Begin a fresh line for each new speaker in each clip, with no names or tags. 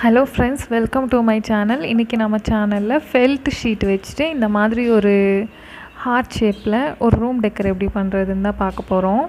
hello friends welcome to my channel இன்றைக்கி நம்ம சேனலில் ஃபெல்ட் ஷீட் வச்சுட்டு இந்த மாதிரி ஒரு ஹார்ட் ஷேப்பில் ஒரு ரூம் டெக்கர் எப்படி பண்ணுறதுன்னு தான் பார்க்க போகிறோம்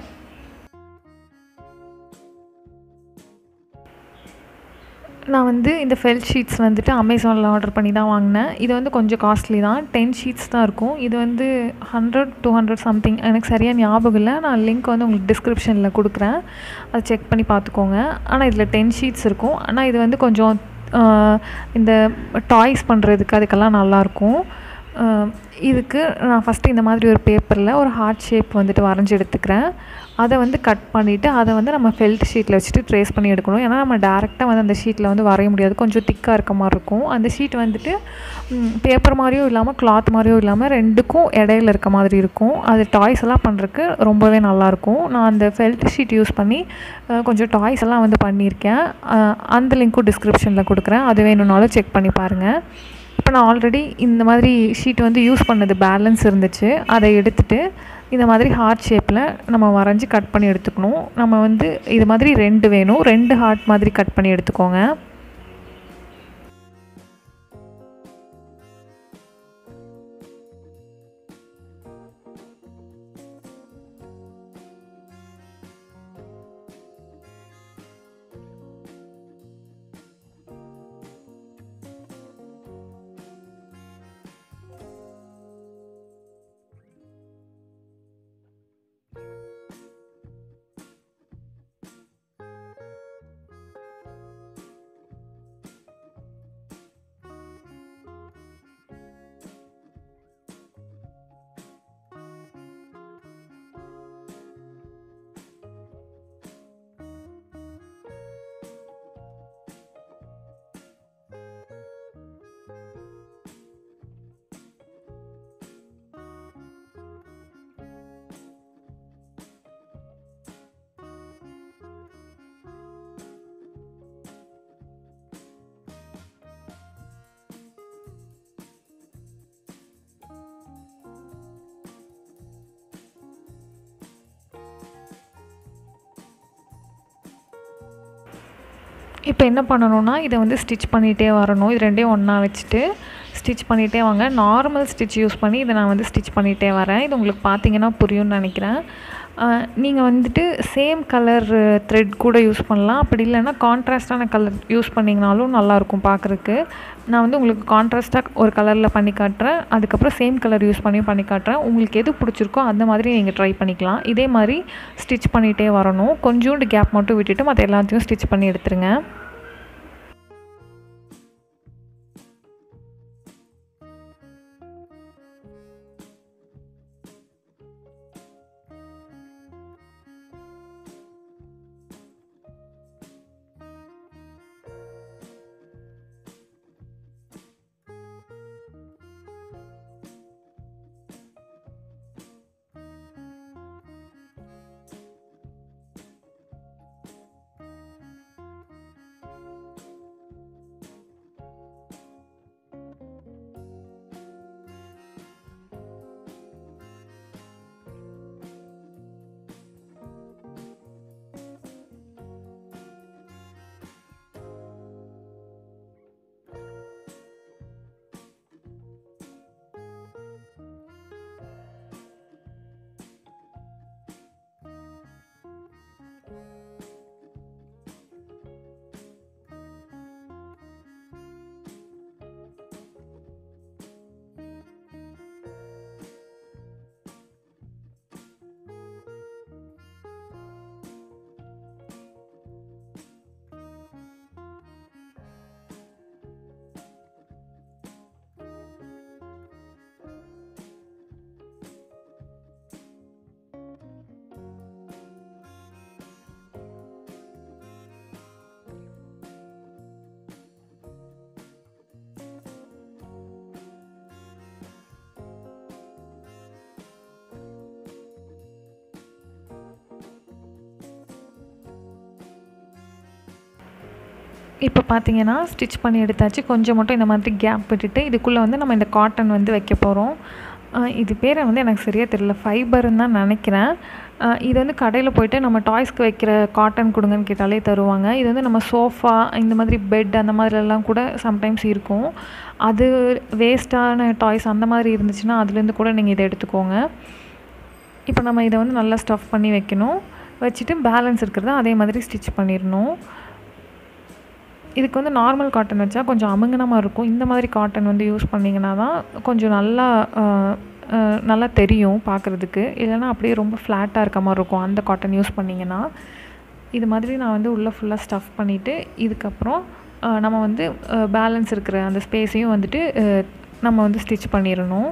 நான் வந்து இந்த ஃபெல்ட் ஷீட்ஸ் வந்துட்டு அமேசானில் ஆர்டர் பண்ணி தான் வாங்கினேன் இது வந்து கொஞ்சம் காஸ்ட்லி தான் டென் ஷீட்ஸ் தான் இருக்கும் இது வந்து ஹண்ட்ரட் டூ ஹண்ட்ரட் சம்திங் எனக்கு சரியாக ஞாபகம் இல்லை நான் லிங்க் வந்து உங்களுக்கு டிஸ்கிரிப்ஷனில் கொடுக்குறேன் அதை செக் பண்ணி பார்த்துக்கோங்க ஆனால் இதில் டென் ஷீட்ஸ் இருக்கும் ஆனால் இது வந்து கொஞ்சம் இந்த டாய்ஸ் பண்ணுறதுக்கு அதுக்கெல்லாம் நல்லாயிருக்கும் இதுக்கு நான் ஃபஸ்ட்டு இந்த மாதிரி ஒரு பேப்பரில் ஒரு ஹார்ட் ஷேப் வந்துட்டு வரைஞ்சி எடுத்துக்கிறேன் அதை வந்து கட் பண்ணிவிட்டு அதை வந்து நம்ம ஃபெல்ட் ஷீட்டில் வச்சுட்டு ட்ரேஸ் பண்ணி எடுக்கணும் ஏன்னா நம்ம டேரெக்டாக வந்து அந்த ஷீட்டில் வந்து வரைய முடியாது கொஞ்சம் திக்காக இருக்க மாதிரி இருக்கும் அந்த ஷீட் வந்துட்டு பேப்பர் மாதிரியும் இல்லாமல் கிளாத் மாதிரியும் இல்லாமல் ரெண்டுக்கும் இடையில இருக்க மாதிரி இருக்கும் அது டாய்ஸ் எல்லாம் பண்ணுறதுக்கு ரொம்பவே நல்லாயிருக்கும் நான் அந்த ஃபெல்ட் ஷீட் யூஸ் பண்ணி கொஞ்சம் டாய்ஸ் எல்லாம் வந்து பண்ணியிருக்கேன் அந்த லிங்க்கும் டிஸ்கிரிப்ஷனில் கொடுக்குறேன் அது வேணும்னாலும் செக் பண்ணி பாருங்கள் இப்போ நான் ஆல்ரெடி இந்த மாதிரி ஷீட் வந்து யூஸ் பண்ணது பேலன்ஸ் இருந்துச்சு அதை எடுத்துகிட்டு இந்த மாதிரி ஹார்ட் ஷேப்பில் நம்ம வரைஞ்சி கட் பண்ணி எடுத்துக்கணும் நம்ம வந்து இது மாதிரி ரெண்டு வேணும் ரெண்டு ஹார்ட் மாதிரி கட் பண்ணி எடுத்துக்கோங்க இப்போ என்ன பண்ணணுன்னா இதை வந்து ஸ்டிச் பண்ணிகிட்டே வரணும் இது ரெண்டையும் ஒன்றா வச்சுட்டு ஸ்டிச் பண்ணிகிட்டே வாங்க நார்மல் ஸ்டிச் யூஸ் பண்ணி இதை நான் வந்து ஸ்டிச் பண்ணிகிட்டே வரேன் இது உங்களுக்கு பார்த்தீங்கன்னா புரியும்னு நினைக்கிறேன் நீங்கள் வந்துட்டு சேம் கலர் த்ரெட் கூட யூஸ் பண்ணலாம் அப்படி இல்லைன்னா கான்ட்ராஸ்டான கலர் யூஸ் பண்ணிங்கனாலும் நல்லாயிருக்கும் பார்க்குறக்கு நான் வந்து உங்களுக்கு கான்ட்ராஸ்ட்டாக ஒரு கலரில் பண்ணி காட்டுறேன் அதுக்கப்புறம் சேம் கலர் யூஸ் பண்ணி பண்ணி காட்டுறேன் உங்களுக்கு எது பிடிச்சிருக்கோ அந்த மாதிரி நீங்கள் ட்ரை பண்ணிக்கலாம் இதே மாதிரி ஸ்டிச் பண்ணிகிட்டே வரணும் கொஞ்சோண்டு கேப் மட்டும் விட்டுட்டு மற்ற எல்லாத்தையும் ஸ்டிச் பண்ணி எடுத்துருங்க இப்போ பார்த்தீங்கன்னா ஸ்டிச் பண்ணி எடுத்தாச்சு கொஞ்சம் மட்டும் இந்த மாதிரி கேப் விட்டுட்டு இதுக்குள்ளே வந்து நம்ம இந்த காட்டன் வந்து வைக்க போகிறோம் இது பேர் வந்து எனக்கு சரியாக தெரியல ஃபைபர்னு தான் நினைக்கிறேன் இது வந்து கடையில் போயிட்டு நம்ம டாய்ஸ்க்கு வைக்கிற காட்டன் கொடுங்கன்னு கேட்டாலே தருவாங்க இது வந்து நம்ம சோஃபா இந்த மாதிரி பெட் அந்த மாதிரிலாம் கூட சம்டைம்ஸ் இருக்கும் அது வேஸ்ட்டான டாய்ஸ் அந்த மாதிரி இருந்துச்சுன்னா அதுலேருந்து கூட நீங்கள் இதை எடுத்துக்கோங்க இப்போ நம்ம இதை வந்து நல்லா ஸ்டஃப் பண்ணி வைக்கணும் வச்சுட்டு பேலன்ஸ் இருக்கிறத அதே மாதிரி ஸ்டிச் பண்ணிடணும் இதுக்கு வந்து நார்மல் காட்டன் வச்சா கொஞ்சம் அமுங்கின மாதிரி இருக்கும் இந்த மாதிரி காட்டன் வந்து யூஸ் பண்ணிங்கன்னா தான் கொஞ்சம் நல்லா நல்லா தெரியும் பார்க்குறதுக்கு இல்லைனா அப்படியே ரொம்ப ஃப்ளாட்டாக இருக்க மாதிரி இருக்கும் அந்த காட்டன் யூஸ் பண்ணிங்கன்னா இது மாதிரி நான் வந்து உள்ளே ஃபுல்லாக ஸ்டஃப் பண்ணிவிட்டு இதுக்கப்புறம் நம்ம வந்து பேலன்ஸ் இருக்கிற அந்த ஸ்பேஸையும் வந்துட்டு நம்ம வந்து ஸ்டிச் பண்ணிடணும்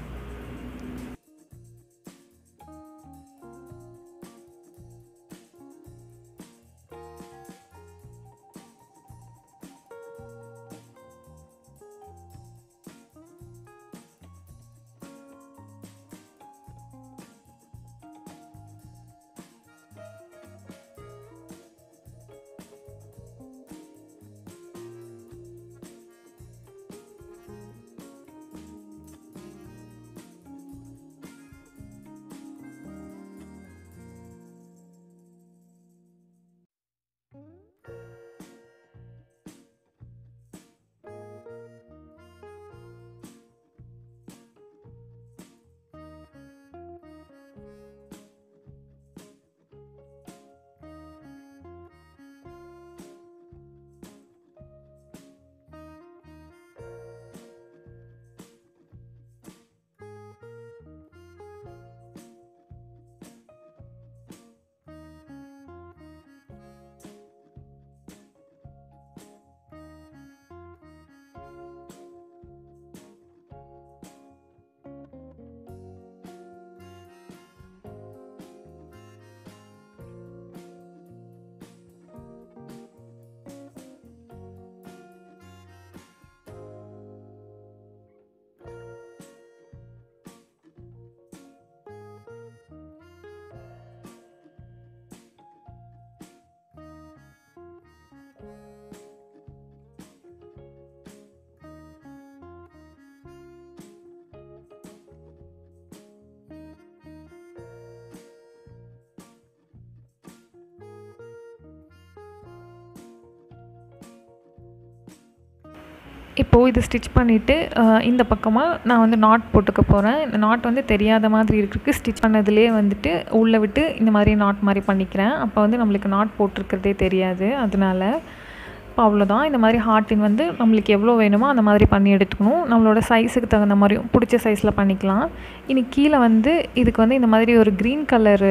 இப்போது இது ஸ்டிச் பண்ணிவிட்டு இந்த பக்கமாக நான் வந்து நாட் போட்டுக்க போகிறேன் இந்த நாட் வந்து தெரியாத மாதிரி இருக்கிறதுக்கு ஸ்டிச் பண்ணதுலேயே வந்துட்டு உள்ளே விட்டு இந்த மாதிரி நாட் மாதிரி பண்ணிக்கிறேன் அப்போ வந்து நம்மளுக்கு நாட் போட்டிருக்கிறதே தெரியாது அதனால இப்போ அவ்வளோதான் இந்த மாதிரி ஹார்ட்டின் வந்து நம்மளுக்கு எவ்வளோ வேணுமோ அந்த மாதிரி பண்ணி எடுத்துக்கணும் நம்மளோட சைஸுக்கு தகுந்த மாதிரியும் பிடிச்ச சைஸில் பண்ணிக்கலாம் இனி கீழே வந்து இதுக்கு வந்து இந்த மாதிரி ஒரு க்ரீன் கலரு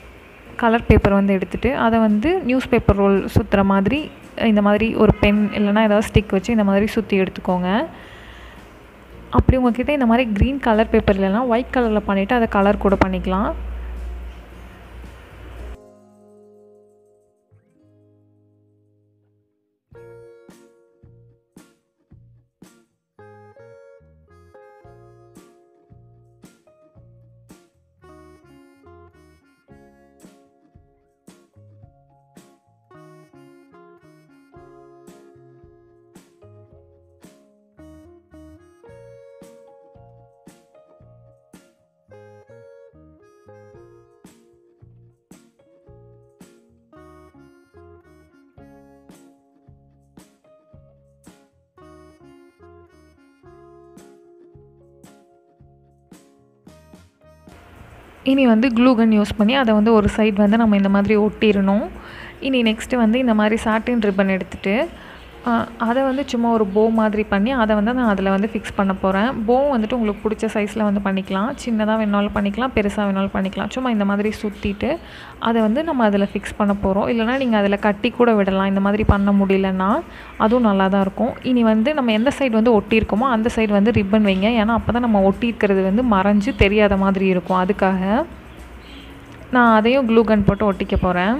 கலர் பேப்பர் வந்து எடுத்துகிட்டு அதை வந்து நியூஸ் பேப்பர் ரோல் சுற்றுற மாதிரி இந்த மாதிரி ஒரு பென் இல்லைனா ஏதாவது ஸ்டிக் வச்சு இந்த மாதிரி சுற்றி எடுத்துக்கோங்க அப்படி உங்ககிட்ட இந்த மாதிரி க்ரீன் கலர் பேப்பர் இல்லைனா ஒயிட் கலரில் பண்ணிவிட்டு அதை கலர் கூட பண்ணிக்கலாம் இனி வந்து க்ளூகன் யூஸ் பண்ணி அதை வந்து ஒரு சைடு வந்து நம்ம இந்த மாதிரி ஒட்டிடணும் இனி நெக்ஸ்ட்டு வந்து இந்த மாதிரி சாட்டின் ரிப்பன் எடுத்துகிட்டு அதை வந்து சும்மா ஒரு போ மாதிரி பண்ணி அதை வந்து நான் அதில் வந்து ஃபிக்ஸ் பண்ண போகிறேன் போ வந்துட்டு உங்களுக்கு பிடிச்ச சைஸில் வந்து பண்ணிக்கலாம் சின்னதாக வேணாலும் பண்ணிக்கலாம் பெருசாக வேணாலும் பண்ணிக்கலாம் சும்மா இந்த மாதிரி சுற்றிட்டு அதை வந்து நம்ம அதில் ஃபிக்ஸ் பண்ண போகிறோம் இல்லைனா நீங்கள் அதில் கட்டி கூட விடலாம் இந்த மாதிரி பண்ண முடியலன்னா அதுவும் நல்லா தான் இருக்கும் இனி வந்து நம்ம எந்த சைடு வந்து ஒட்டியிருக்கோமோ அந்த சைடு வந்து ரிப்பன் வைங்க ஏன்னா அப்போ தான் நம்ம ஒட்டியிருக்கிறது வந்து மறைஞ்சு தெரியாத மாதிரி இருக்கும் அதுக்காக நான் அதையும் க்ளூ கன் போட்டு ஒட்டிக்க போகிறேன்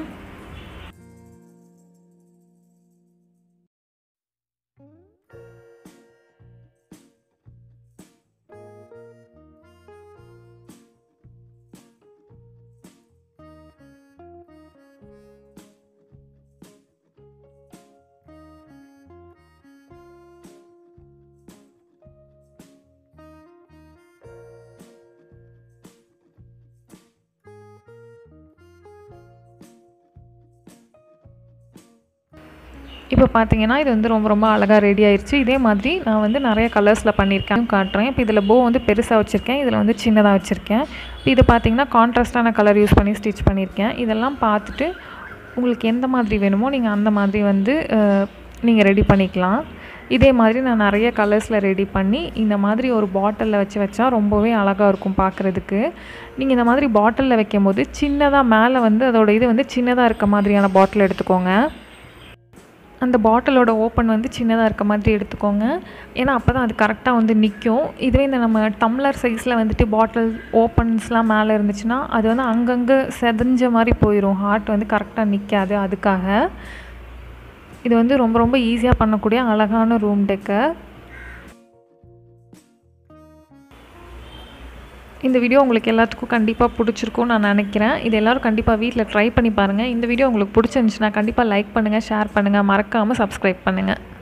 இப்போ பார்த்தீங்கன்னா இது வந்து ரொம்ப ரொம்ப அழகாக ரெடி ஆயிடுச்சு இதே மாதிரி நான் வந்து நிறைய கலர்ஸில் பண்ணியிருக்கேன் காட்டுறேன் இப்போ இதில் போ வந்து பெருசாக வச்சுருக்கேன் இதில் வந்து சின்னதாக வச்சுருக்கேன் இப்போ இது பார்த்தீங்கன்னா கான்ட்ராஸ்டான கலர் யூஸ் பண்ணி ஸ்டிச் பண்ணியிருக்கேன் இதெல்லாம் பார்த்துட்டு உங்களுக்கு எந்த மாதிரி வேணுமோ நீங்கள் அந்த மாதிரி வந்து நீங்கள் ரெடி பண்ணிக்கலாம் இதே மாதிரி நான் நிறைய கலர்ஸில் ரெடி பண்ணி இந்த மாதிரி ஒரு பாட்டிலில் வச்சு வச்சா ரொம்பவே அழகாக இருக்கும் பார்க்குறதுக்கு நீங்கள் இந்த மாதிரி பாட்டிலில் வைக்கும் போது சின்னதாக மேலே வந்து அதோட இது வந்து சின்னதாக இருக்க மாதிரியான பாட்டில் எடுத்துக்கோங்க அந்த பாட்டிலோட ஓப்பன் வந்து சின்னதாக இருக்க மாதிரி எடுத்துக்கோங்க ஏன்னா அப்போ தான் அது கரெக்டாக வந்து நிற்கும் இதுவே இந்த நம்ம டம்ளர் சைஸில் வந்துட்டு பாட்டில் ஓப்பன்ஸ்லாம் மேலே இருந்துச்சுன்னா அது வந்து அங்கங்கே செதஞ்ச மாதிரி போயிடும் ஹார்ட் வந்து கரெக்டாக நிற்காது அதுக்காக இது வந்து ரொம்ப ரொம்ப ஈஸியாக பண்ணக்கூடிய அழகான ரூம் டெக்கர் இந்த வீடியோ உங்களுக்கு எல்லாத்துக்கும் கண்டிப்பாக பிடிச்சிருக்கும்னு நான் நினைக்கிறேன் இது எல்லோரும் கண்டிப்பாக வீட்டில் ட்ரை பண்ணி பாருங்கள் இந்த வீடியோ உங்களுக்கு பிடிச்சிருந்துச்சுன்னா கண்டிப்பாக லைக் பண்ணுங்கள் ஷேர் பண்ணுங்கள் மறக்காமல் சப்ஸ்கிரைப் பண்ணுங்கள்